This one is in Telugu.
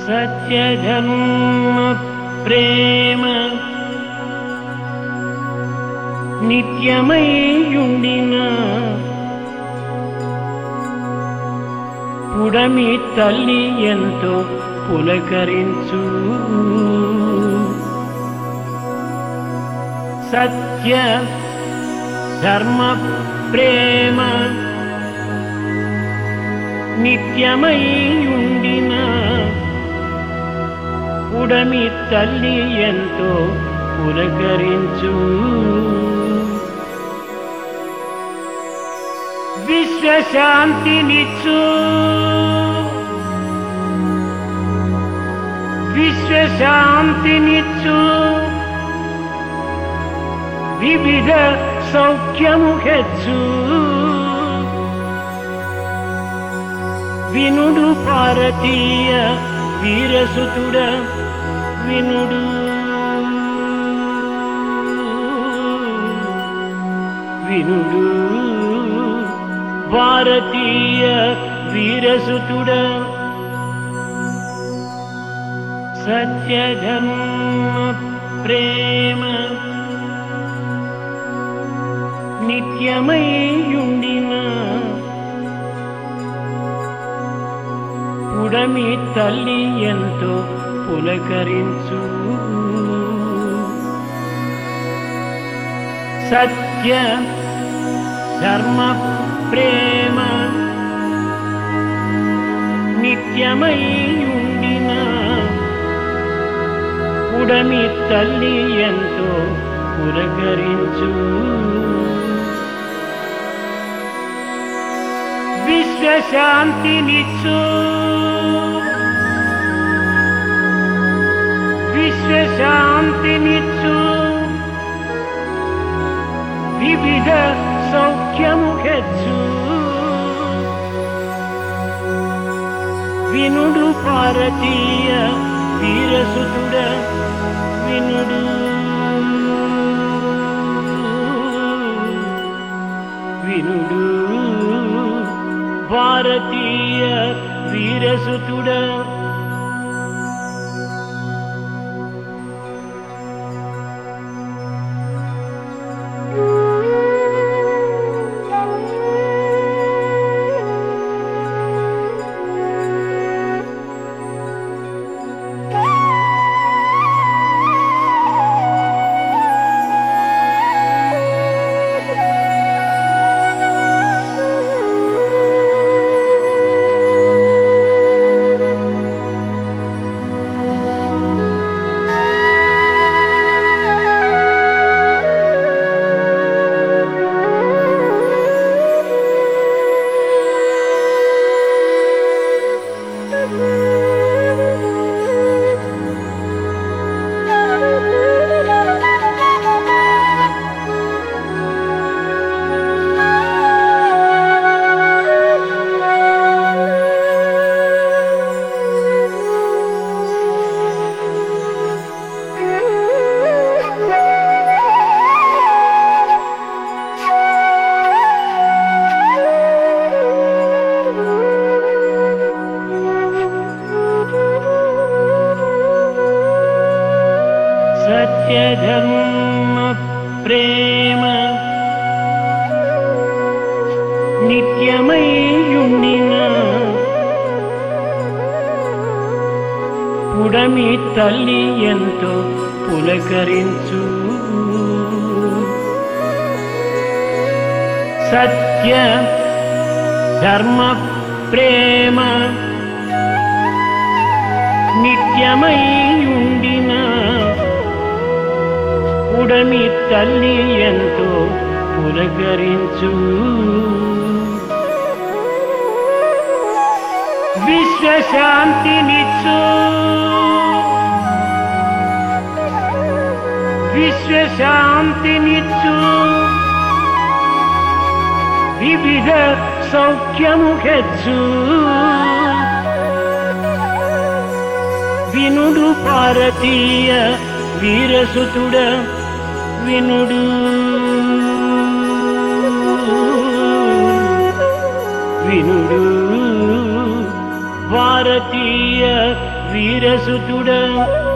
సత్యధర్మ ప్రేమ నిత్యమయ్యుండిన పుడమి తల్లి ఎంతో పులకరించు సత్య ధర్మ ప్రేమ నిత్యమయ్యుండిన ఉడమి తల్లి ఎంతో పులకరించు విశ్వశాంతినిచ్చు విశ్వశాంతినిచ్చు వివిధ సౌఖ్యము హెచ్చు వినుడు భారతీయ వీరసుతుడ వినుడు వినుడు భారతీయ వీరసుతుడ సత్యధర్మ ప్రేమ నిత్యమయ్యుండిన పుడమి తల్లి ఎంతో పులకరించు సత్య ధర్మ ప్రేమ నిత్యమయ్యుండిన పుడమి తల్లి ఎంతో పులకరించు విశ్వశాంతినిచ్చు విశ్వశాంతినిచ్చు వివిధ సౌఖ్యము హెచ్చు వినుడు భారతీయ వీరసుతుడ వినుడు వినుడు భారతీయ వీరసుతుడ సత్యధర్మ ప్రేమ నిత్యమయ్యుండిన పుడమి తల్లి ఎంతో పులకరించు సత్య ధర్మ ప్రేమ నిత్యమయ్యుండిన ఉడమి తల్లి ఎంతో పులకరించు విశ్వశాంతినిచ్చు విశ్వశాంతినిచ్చు వివిధ సౌఖ్యము హెచ్చు వినుడు భారతీయ వీరసుతుడ వినుడు వినుడు భారతీయ వీరసుతుడ